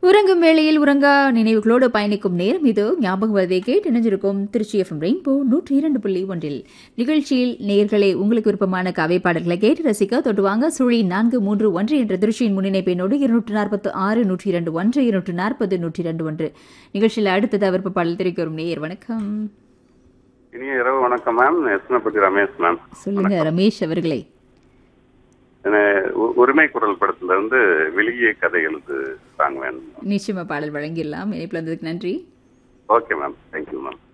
உறங்கும் வேளையில் உறங்கா நினைவுகளோடு பயணிக்கும் நேரம் இது ஞாபகம் வருவதை கேட்டு இணைஞ்சிருக்கும் திருச்சி எஃப்எம் ரெயின்போ நூற்றி இரண்டு புள்ளி ஒன்றில் நிகழ்ச்சியில் நேர்களே உங்களுக்கு விருப்பமான கவை பாடல்களை கேட்டு ரசிக்க தொட்டுவாங்க சுழி நான்கு மூன்று ஒன்று என்ற திருச்சியின் முன்னிணைப்பினோடு இருநூற்று நாற்பத்து ஆறு நூற்றி இரண்டு ஒன்று இருநூற்று நாற்பது நூற்றி இரண்டு ஒன்று நிகழ்ச்சியில் அடுத்தது விருப்ப பாடல் தெரிவிக்க வரும் நேயர் வணக்கம் இனிய இரவு வணக்கம் மேம் எஸ்னப்பட்டி ரமேஷ் மேம் சொல்லுங்க ரமேஷ் அவர்களே என்ன, உ- உரிமை குரல் படத்துல இருந்து வெளியே கதை எழுது சாங் வேணும் நிச்சயமா பாடல் வழங்கிடலாம் இணைப்பில் வந்ததுக்கு நன்றி ஓகே மேம் தேங்க்யூ மேம்